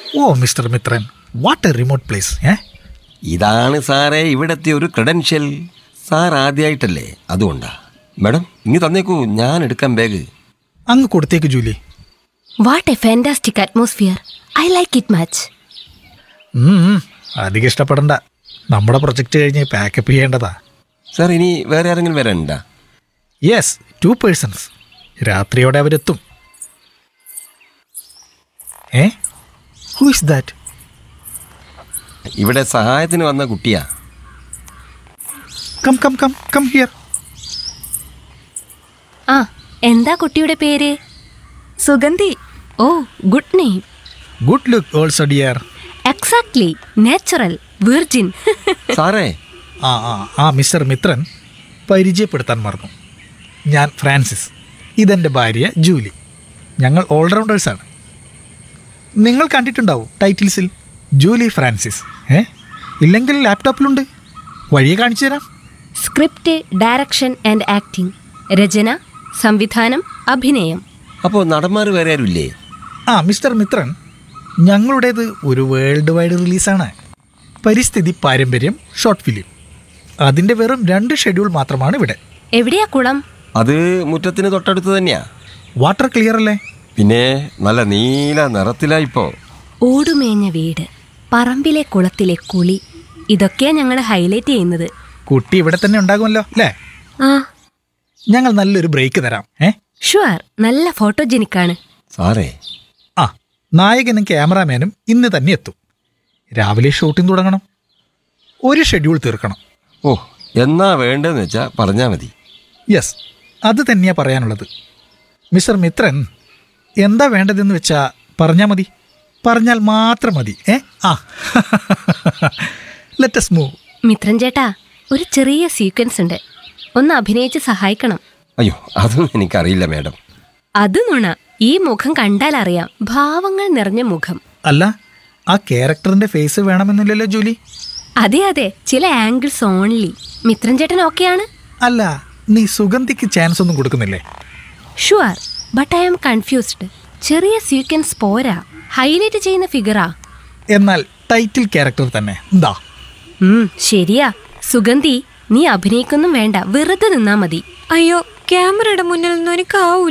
oh mister Mithran what a remote place ഏ ഇതാണ് സാറേ ഇവിടത്തെ ഒരു ക്രെഡൻഷ്യൽ സാർ ആദ്യമായിട്ടല്ലേ അതുകൊണ്ടാ മാഡം ഇനി തന്നേക്കൂ ഞാൻ എടുക്കാം ബാഗ് അങ്ങ് കൊടുത്തേക്ക് Julie what a fantastic atmosphere I like it much um, um, അധികം ഇഷ്ടപ്പെടണ്ട നമ്മുടെ പ്രൊജക്റ്റ് കഴിഞ്ഞ് പാക്കപ്പ് ചെയ്യേണ്ടതാ സാർ ഇനി വേറെ ആരെങ്കിലും വരാനുണ്ടാ യെസ് ടു പേഴ്സൺസ് രാത്രിയോടെ അവരെത്തും ഏ ഹു ഇസ് ദാറ്റ് ഇവിടെ സഹായത്തിന് വന്ന കുട്ടിയാ come come come come here ആ എന്താ കുട്ടിയുടെ പേര് Sugandhi oh good name good look also dear exactly natural virgin സാറേ ആ ആ ആ മിസ്റ്റർ മിത്രൻ പരിചയപ്പെടുത്താൻ മറന്നു ഞാൻ ഫ്രാൻസിസ് ഇതെൻ്റെ ഭാര്യ ജൂലി ഞങ്ങൾ ഓൾറൗണ്ടേഴ്സാണ് നിങ്ങൾ കണ്ടിട്ടുണ്ടാവും ടൈറ്റിൽസിൽ ജൂലി ഫ്രാൻസിസ് ഏ ഇല്ലെങ്കിൽ ലാപ്ടോപ്പിലുണ്ട് വഴിയെ കാണിച്ചു തരാം സ്ക്രിപ്റ്റ് ഡയറക്ഷൻ ആൻഡ് ആക്ടിംഗ് രചന സംവിധാനം അഭിനയം അപ്പോൾ നടന്മാർ വേറെ ആരുമില്ലേ ആ മിസ്റ്റർ മിത്രൻ ഞങ്ങളുടേത് ഒരു വേൾഡ് വൈഡ് റിലീസാണ് പരിസ്ഥിതി പാരമ്പര്യം ഷോർട്ട് ഫിലിം അതിൻ്റെ വെറും രണ്ട് ഷെഡ്യൂൾ മാത്രമാണ് ഇവിടെ എവിടെയാ കുളം അത് മുറ്റത്തിന് തൊട്ടടുത്ത് തന്നെയാ വാട്ടർ ക്ലിയർ അല്ലേ പിന്നെ നല്ല നീല നിറത്തിലാ ഇപ്പോ ഓടുമേഞ്ഞ വീട് പറമ്പിലെ കുളത്തിലെ കുളി ഇതൊക്കെയാ ഞങ്ങൾ ഹൈലൈറ്റ് ചെയ്യുന്നത് കുട്ടി ഇവിടെ തന്നെ ഉണ്ടാകുമല്ലോ അല്ലേ ആ ഞങ്ങൾ നല്ലൊരു ബ്രേക്ക് തരാം ഏ ഷുവർ നല്ല ഫോട്ടോജനിക് ആണ് സാറേ ആ നായകനും ക്യാമറാമാനും ഇന്ന് തന്നെ എത്തും രാവിലെ ഷൂട്ടിംഗ് തുടങ്ങണം ഒരു ഷെഡ്യൂൾ തീർക്കണം ഓ എന്നാ വേണ്ടതെന്ന് വെച്ചാ പറഞ്ഞാ മതി യെസ് അത് തന്നെയാ പറയാനുള്ളത് മിസ്റ്റർ മിത്രൻ എന്താ വേണ്ടതെന്ന് വെച്ചാ പറഞ്ഞാൽ മതി പറഞ്ഞാൽ മാത്രം മതി ഏ ആ ലെറ്റസ് മൂവ് മിത്രൻ ചേട്ടാ ഒരു ചെറിയ സീക്വൻസ് ഉണ്ട് ഒന്ന് അഭിനയിച്ച് സഹായിക്കണം അയ്യോ അതും എനിക്കറിയില്ല മാഡം അത് നുണ ഈ മുഖം കണ്ടാൽ അറിയാം ഭാവങ്ങൾ നിറഞ്ഞ മുഖം അല്ല ആ ക്യാരക്ടറിന്റെ ഫേസ് വേണമെന്നില്ലല്ലോ ജൂലി അതെ അതെ ചില ആംഗിൾസ് ഓൺലി മിത്രൻ ചേട്ടൻ ഓക്കെയാണ് അല്ല നീ സുഗന്ധിക്ക് ചാൻസ് ഒന്നും കൊടുക്കുന്നില്ലേ sure but I am confused ചെറിയ സീക്വൻസ് പോരാ ഹൈലൈറ്റ് ചെയ്യുന്ന ഫിഗറാ എന്നാൽ ടൈറ്റിൽ ക്യാരക്ടർ തന്നെ എന്താ ഉം ശരിയാ സുഗന്ധി നീ അഭിനയിക്കൊന്നും വേണ്ട വെറുതെ നിന്നാ മതി അയ്യോ ക്യാമറയുടെ മുന്നിൽ നിന്നും എനിക്കാവൂല